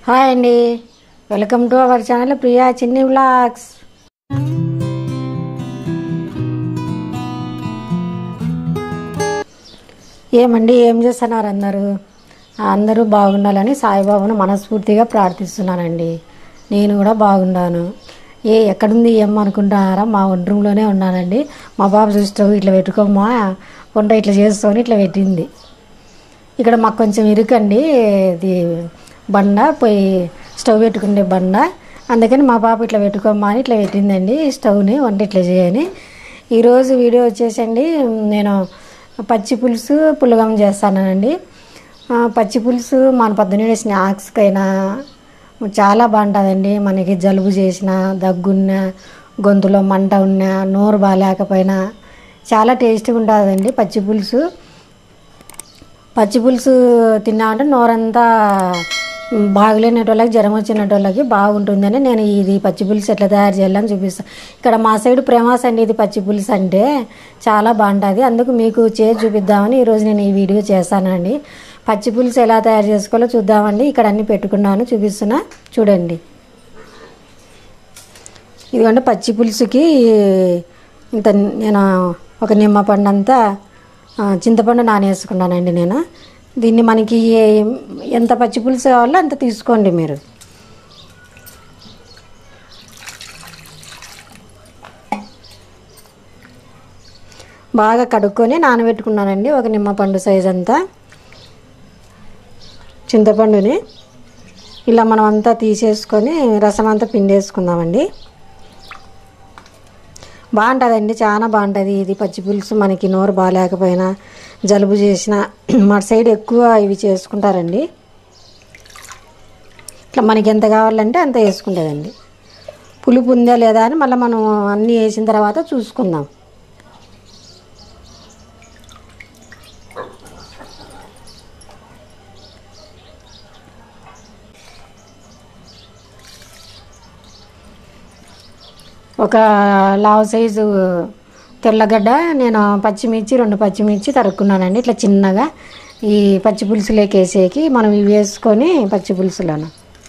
Hi అండి welcome to our channel Priya Chinni vlogs ఏమండి ఏం చేస్తున్నారు అందరూ అందరూ బాగుండాలని సాయిబాబాను మనస్ఫూర్తిగా ప్రార్థిస్తున్నానండి నేను కూడా బాగున్నాను ఏ ఎక్కడుంది ఏం అనుకుంటున్నారా మా వంట రూమ్లోనే ఉన్నానండి మా బాబు చూస్తావు ఇట్లా పెట్టుకోమా వంట ఇట్లా చేసుకొని ఇట్లా పెట్టింది ఇక్కడ మాకు కొంచెం ఇరుకండి ఇది బండ పోయి స్టవ్ పెట్టుకునే బండ అందుకని మా పాప ఇట్లా పెట్టుకోమా అని ఇట్లా పెట్టిందండి స్టవ్ని వంట ఇట్లా చేయని ఈరోజు వీడియో వచ్చేసండి నేను పచ్చి పులుసు పులగం చేస్తానండి ఆ, పచ్చి పులుసు మన పొద్దున్నే స్నాక్స్కైనా చాలా బాగుంటుందండి మనకి జలుబు చేసిన దగ్గున్నా గొంతులో మంట ఉన్నా నోరు బాగాలేకపోయినా చాలా టేస్టీగా ఉంటుందండి పచ్చి పులుసు పచ్చి పులుసు తిన్నామంటే నోరంతా బాగలేనటోళ్ళకి జ్వరం వచ్చినటోళ్ళకి బాగుంటుందని నేను ఇది పచ్చి పులుసు ఎట్లా తయారు చేయాలని చూపిస్తాను ఇక్కడ మా సైడ్ ప్రేమాస్ అండి ఇది పచ్చి పులుసు అంటే చాలా బాగుంటుంది అందుకు మీకు చేసి చూపిద్దామని ఈరోజు నేను ఈ వీడియో చేస్తానండి పచ్చి పులుసు ఎలా తయారు చేసుకోవాలో చూద్దామండి ఇక్కడ అన్ని పెట్టుకున్నాను చూపిస్తున్నా చూడండి ఇదిగోండి పచ్చి పులుసుకి ఇంత నేను ఒక నిమ్మ పండు అంతా ఆ, చింతపండు నానేసుకున్నానండి నేను దీన్ని మనకి ఏ- ఎంత పచ్చి పులుసు కావాలో అంత తీసుకోండి మీరు బాగా కడుక్కొని నానబెట్టుకున్నానండి ఒక నిమ్మపండు సైజ్ అంతా చింతపండుని ఇలా మనం అంతా తీసేసుకొని రసం అంతా పిండేసుకుందామండి బాగుంటుందండి చాలా బాగుంటుంది ఇది పచ్చి పులుసు మనకి నోరు బాగాలేకపోయినా జలుబు చేసిన మా సైడ్ ఎక్కువ ఇవి చేసుకుంటారండి ఇట్లా మనకి ఎంత కావాలంటే అంత వేసుకుంటుందండి పులుపు ఉందా లేదా అని మళ్ళీ మనం అన్నీ వేసిన తర్వాత చూసుకుందాం ఒక లావ్ సైజు తెల్లగడ్డ నేను పచ్చిమిర్చి రెండు పచ్చిమిర్చి తరుక్కున్నానండి ఇట్లా చిన్నగా ఈ పచ్చి పులుసులోకి వేసేకి మనం ఇవి వేసుకొని పచ్చి పులుసులోను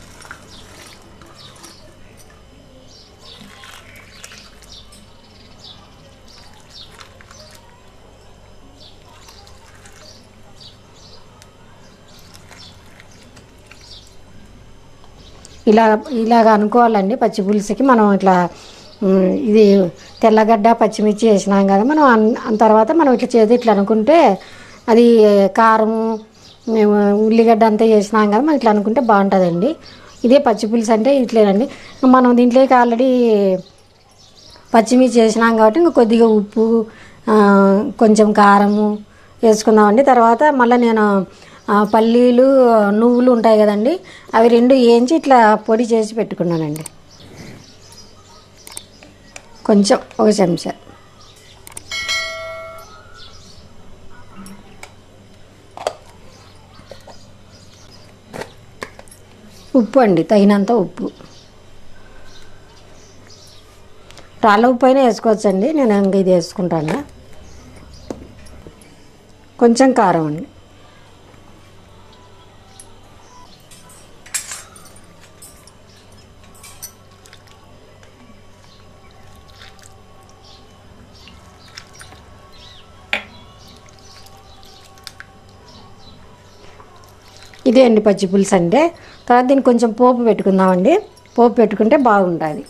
ఇలా ఇలాగ అనుకోవాలండి పచ్చి పులుసుకి మనం ఇట్లా ఉమ్, ఇది తెల్లగడ్డ పచ్చిమిర్చి వేసినాం కదా మనం అన్- అన్ తర్వాత మనం ఇట్లా చేతి ఇట్లా అనుకుంటే అది కారము మేము ఉల్లిగడ్డ అంతా వేసినాం కదా మనం ఇట్లా అనుకుంటే బాగుంటుందండి ఇదే పచ్చి పులుసు అంటే ఇట్లేనండి మనం దీంట్లోకి ఆల్రెడీ పచ్చిమిర్చి వేసినాం కాబట్టి ఇంకా కొద్దిగా ఉప్పు ఆ, కొంచెం కారము వేసుకుందామండి తర్వాత మళ్ళీ నేను ఆ, పల్లీలు నువ్వులు ఉంటాయి కదండి అవి రెండు వేయించి ఇట్లా పొడి చేసి పెట్టుకున్నానండి కొంచెం ఒక చెంచా ఉప్పు అండి తగినంత ఉప్పు రాళ్ళ ఉప్పు అయినా వేసుకోవచ్చండి నేను ఇంకా ఇది వేసుకుంటాను కొంచెం కారం అండి ఇదే అండి పచ్చి పులుసు అంటే తర్వాత దీనికి కొంచెం పోపు పెట్టుకుందామండి పోపు పెట్టుకుంటే బాగుంటుంది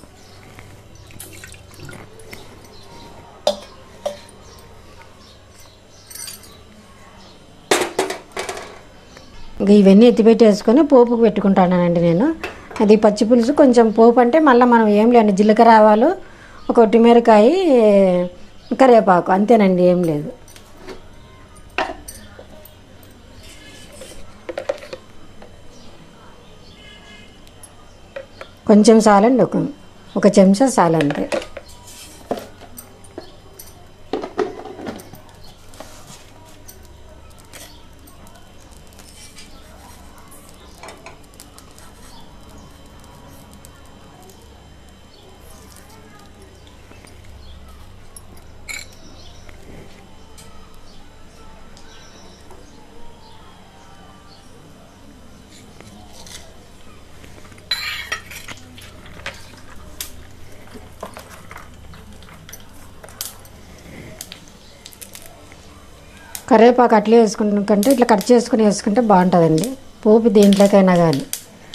ఇంకా ఇవన్నీ ఎత్తిపెట్టేసుకొని పోపుకు పెట్టుకుంటానండి నేను అది పచ్చి పులుసు కొంచెం పోపు అంటే మళ్ళీ మనం ఏం లేదు జీలకర్ర ఆవాలు ఒక ఒట్టిమిరకాయ కరివేపాకు అంతేనండి ఏం లేదు కొంచెం చాలండి ఒక ఒక చెంచా చాలంతే కరివేపాకు అట్లే వేసుకుంటే కంటే ఇట్లా కట్ చేసుకుని వేసుకుంటే బాగుంటుందండి పోపు దేంట్లోకైనా కానీ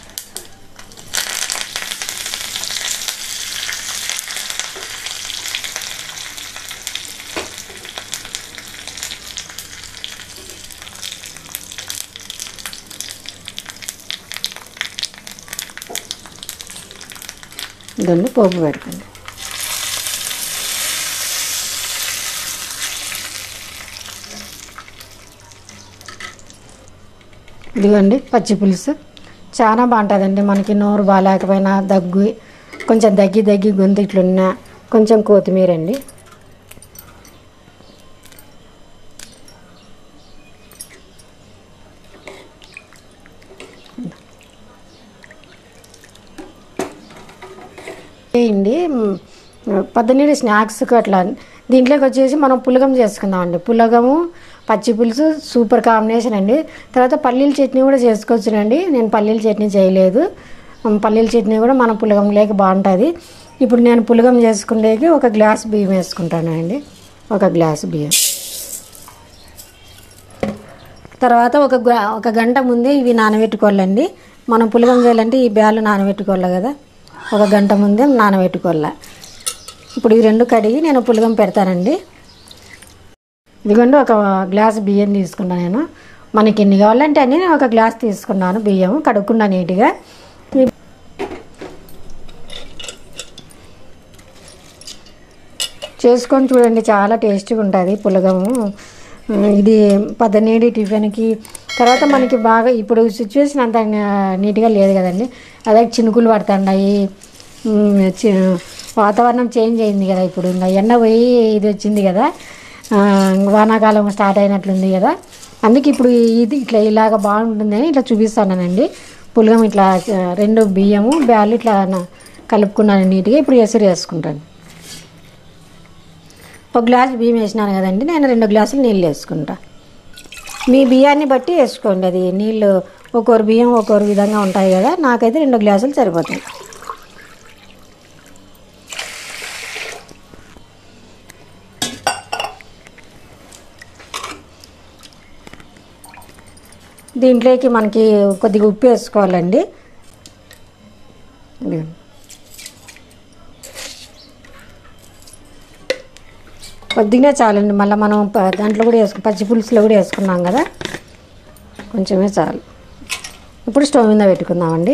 ఇదండి పోపు పెడకండి ఇదిగోండి పచ్చి పులుసు చాలా బాగుంటుందండి మనకి నోరు బాగాలేకపోయినా దగ్గు కొంచెం దగ్గి దగ్గి గొంతు ఇట్లున్నా కొంచెం కొత్తిమీర అండి వేయండి పొద్దున్నే స్నాక్స్కి అట్లా దీంట్లోకి వచ్చేసి మనం పులగం చేసుకుందామండి పులగము పచ్చి పులుసు సూపర్ కాంబినేషన్ అండి తర్వాత పల్లీల చట్నీ కూడా చేసుకోవచ్చునండి నేను పల్లీల చట్నీ చేయలేదు ఉమ్, పల్లీల చట్నీ కూడా మన పులగం లేక బాగుంటుంది ఇప్పుడు నేను పులగం చేసుకునేకి ఒక గ్లాస్ బియ్యం వేసుకుంటానండి ఒక గ్లాస్ బియ్యం తర్వాత ఒక గ- ఒక గంట ముందే ఇవి నానబెట్టుకోవాలండి మనం పులగం చేయాలంటే ఈ బ్యాలు నానబెట్టుకోవాలి కదా ఒక గంట ముందే నానబెట్టుకోవాలి ఇప్పుడు ఈ రెండు కడిగి నేను పులగం పెడతానండి ఇదిగోండి ఒక గ్లాస్ బియ్యం తీసుకున్నాను నేను మనకి ఎన్ని కావాలంటే అన్ని నేను ఒక గ్లాస్ తీసుకున్నాను బియ్యం కడుక్కున్నా నీట్గా ఈ- చేసుకొని చూడండి చాలా టేస్టీగా ఉంటుంది పులగము ఇది పద్దనేడి టిఫిన్కి తర్వాత మనకి బాగా ఇప్పుడు సిచ్యువేషన్ అంత నీట్గా లేదు కదండి అదే చినుకులు పడుతున్నాయి ఉమ్, చి- వాతావరణం చేంజ్ అయింది కదా ఇప్పుడు ఇంకా ఎండ పోయి ఇది వచ్చింది కదా ఆ, వానాకాలం స్టార్ట్ అయినట్లుంది కదా అందుకే ఇప్పుడు ఇది ఇట్లా ఇలాగ బాగుంటుందని ఇట్లా చూపిస్తానండి పులగం ఇట్లా ఆ, రెండు బియ్యము బ్యాలు ఇట్లా నా- కలుపుకున్నాను నీట్గా ఇప్పుడు ఎసురు వేసుకుంటాను ఒక గ్లాస్ బియ్యం వేసినాను కదండి నేను రెండు గ్లాసులు నీళ్ళు వేసుకుంటా మీ బియ్యాన్ని బట్టి వేసుకోండి అది నీళ్ళు ఒక్కొరు బియ్యం ఒక్కొరు విధంగా ఉంటాయి కదా నాకైతే రెండు గ్లాసులు సరిపోతాయి దీంట్లోకి మనకి కొద్దిగా ఉప్పు వేసుకోవాలండి ఇదిగోండి. కొద్దిగానే చాలండి మళ్ళీ మనం ప- దాంట్లో కూడా వేసుకు పచ్చి పులుసులో కూడా వేసుకున్నాం కదా కొంచెమే చాలు ఇప్పుడు స్టవ్ మీద పెట్టుకుందామండి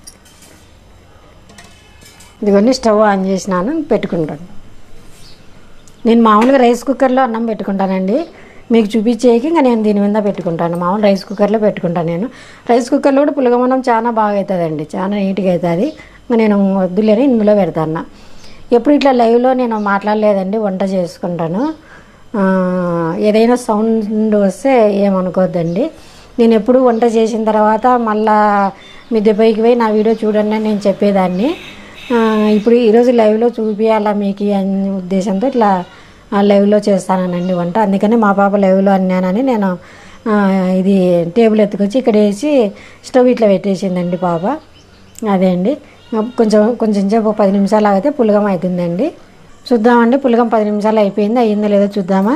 ఇదిగోండి స్టవ్ ఆన్ చేసినాను పెట్టుకుంటాను నేను మామూలుగా రైస్ కుక్కర్లో అన్నం పెట్టుకుంటానండి మీకు చూపించేకి ఇంకా నేను దీని మీద పెట్టుకుంటాను మామూలు రైస్ కుక్కర్లో పెట్టుకుంటాను నేను రైస్ కుక్కర్లో కూడా పులగమన్నం చాలా బాగా అవుతుందండి చాలా నీట్గా అవుతుంది ఇంకా నేను వద్దులేని ఇందులో పెడతాను ఎప్పుడు ఇట్లా లైవ్లో నేను మాట్లాడలేదండి వంట చేసుకుంటాను ఆ, ఏదైనా సౌండ్ వస్తే ఏమనుకోవద్దండి నేను ఎప్పుడు వంట చేసిన తర్వాత మళ్ళా మిద్దె పైకి పోయి నా వీడియో చూడండి అని నేను చెప్పేదాన్ని ఆ, ఇప్పుడు ఈరోజు లైవ్లో చూపించాలా మీకు అనే ఉద్దేశంతో ఇట్లా ఆ, లైవ్లో చేస్తానండి వంట అందుకని మా పాప లైవ్లో అన్నానని నేను ఆ, ఇది టేబుల్ ఎత్తుకొచ్చి ఇక్కడ వేసి స్టవ్ ఇట్లా పెట్టేసిందండి పాప అదే అండి కొంచెం కొంచెం సేపు ఒక పది నిమిషాలు ఆగితే పులగం అవుతుందండి చూద్దామండి పులగం పది నిమిషాలు అయిపోయింది అయ్యిందో లేదో చూద్దామా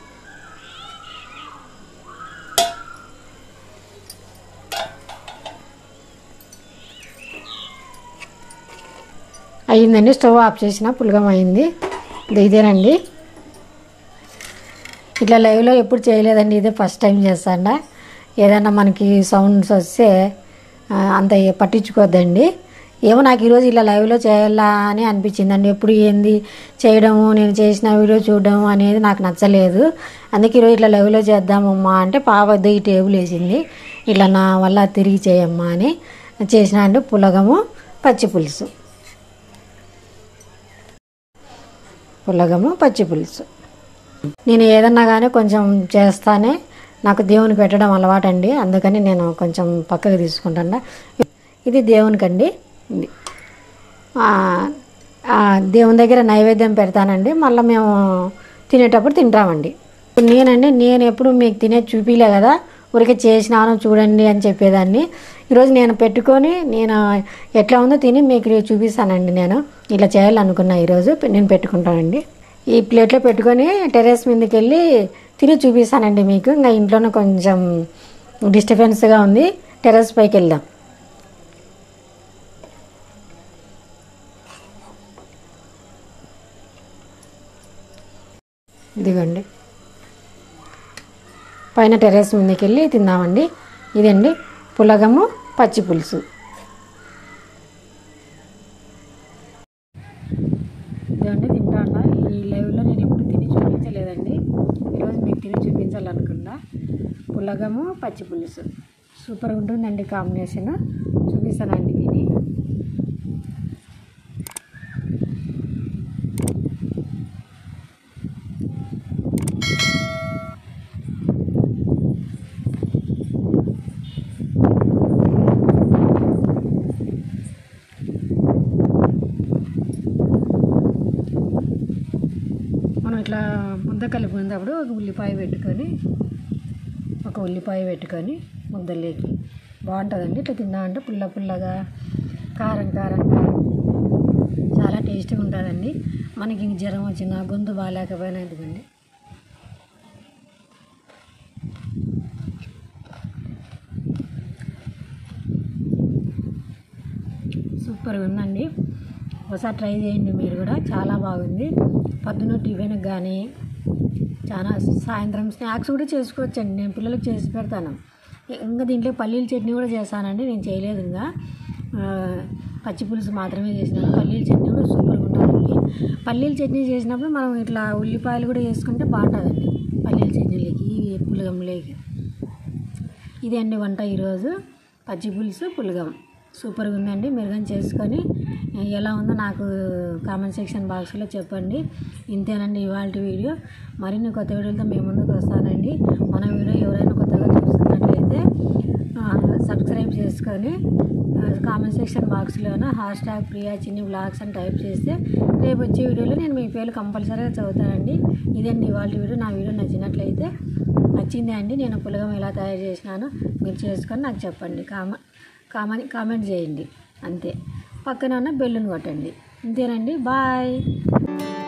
అయ్యిందండి స్టవ్ ఆఫ్ చేసిన పులగం అయింది ఇది ఇదేనండి ఇట్లా లైవ్లో ఎప్పుడు చేయలేదండి ఇదే ఫస్ట్ టైం చేస్తాండా ఏదైనా మనకి సౌండ్స్ వస్తే ఆ, అంత పట్టించుకోవద్దండి ఏమో నాకు ఈరోజు ఇలా లైవ్లో చేయాలా అని అనిపించిందండి ఎప్పుడు ఏంది చేయడము నేను చేసిన వీడియో చూడడం అనేది నాకు నచ్చలేదు అందుకే ఈరోజు ఇట్లా లైవ్లో చేద్దామమ్మా అంటే పాప వద్ద ఈ టేబుల్ వేసింది ఇట్లా నా వల్ల తిరిగి చేయమ్మా అని చేసిన అండి పులగము పచ్చి పులుసు పులగము పచ్చి పులుసు నేను ఏదన్నా కానీ కొంచెం చేస్తానే నాకు దేవుని పెట్టడం అలవాటండి అందుకని నేను కొంచెం పక్కకు తీసుకుంటాను ఇది దేవునికండి ఇది ఆ, ఆ, దేవుని దగ్గర నైవేద్యం పెడతానండి మళ్ళీ మేము తినేటప్పుడు తింటామండి ఇప్పుడు నేనండి నేను ఎప్పుడు మీకు తినే చూపిలే కదా ఊరికే చేసినాను చూడండి అని చెప్పేదాన్ని ఈరోజు నేను పెట్టుకొని నేను ఎట్లా ఉందో తిని మీకు చూపిస్తానండి నేను ఇట్లా చేయాలనుకున్నా ఈరోజు నేను పెట్టుకుంటానండి ఈ ప్లేట్లో పెట్టుకొని టెర్రస్ మీదకి వెళ్ళి తిని చూపిస్తానండి మీకు ఇంకా ఇంట్లోనే కొంచెం డిస్టర్బెన్స్గా ఉంది టెర్రస్ పైకి వెళ్దాం ఇదిగోండి పైన టెర్రస్ మీదకి వెళ్ళి తిందామండి ఇదండి పులగము పచ్చి పులుసు ఇదండి తింటా ఈ లైవ్లో నేను ఎప్పుడు తిని చూపించలేదండి ఈరోజు మీకు తిని చూపించాలనుకున్నా పులగము పచ్చి పులుసు సూపర్ ఉంటుందండి కాంబినేషన్ చూపిస్తానండి తిని మనం ఇట్లా ముద్ద కలుపుకునేటప్పుడు ఒక ఉల్లిపాయ పెట్టుకొని ఒక ఉల్లిపాయ పెట్టుకొని ముద్దలేకి బాగుంటుందండి ఇట్లా తిన్నామంటే పుల్ల పుల్లగా కారం కారంగా చాలా టేస్టీగా ఉంటుందండి మనకి ఇంక జ్వరం వచ్చినా గొంతు బాగాలేకపోయినా ఇదిగోండి సూపర్గా ఉందండి ఒకసారి ట్రై చేయండి మీరు కూడా చాలా బాగుంది పొద్దున్న టిఫిన్కి కానీ చాలా సాయంత్రం స్నాక్స్ కూడా చేసుకోవచ్చండి నేను పిల్లలకు చేసి పెడతాను ఇంకా దీంట్లో పల్లీల చట్నీ కూడా చేస్తానండి నేను చేయలేదు ఇంకా ఆ, పచ్చి పులుసు మాత్రమే చేసినాను పల్లీల చట్నీ కూడా సూపర్గా ఉంటుందండి పల్లీల చట్నీ చేసినప్పుడు మనం ఇట్లా ఉల్లిపాయలు కూడా వేసుకుంటే బాగుంటుందండి పల్లీల చట్నీలోకి ఈ పులగంలోకి ఇదే అండి వంట ఈరోజు పచ్చి పులుసు పులగం సూపర్గా ఉందండి మీరు కానీ చేసుకొని ఎలా ఉందో నాకు కామెంట్ సెక్షన్ బాక్స్లో చెప్పండి ఇంతేనండి ఇవాళ వీడియో మరిన్ని కొత్త వీడియోలతో మేము ముందుకు వస్తానండి మన వీడియో ఎవరైనా కొత్తగా చూస్తున్నట్లయితే ఆ, సబ్స్క్రైబ్ చేసుకొని ఆ, కామెంట్ సెక్షన్ బాక్స్లోన hash tag Priya Chinni blogs అని టైప్ చేస్తే రేపు వచ్చే వీడియోలో నేను మీ పేరు కంపల్సరీగా చదువుతానండి ఇదండి ఇవాళ వీడియో నా వీడియో నచ్చినట్లయితే నచ్చింది అండి నేను పులగం ఎలా తయారు చేసినానో మీరు చేసుకొని నాకు చెప్పండి కామ కామని కామెంట్ చేయండి అంతే పక్కన ఉన్న బెల్లుని కొట్టండి అంతేనండి బాయ్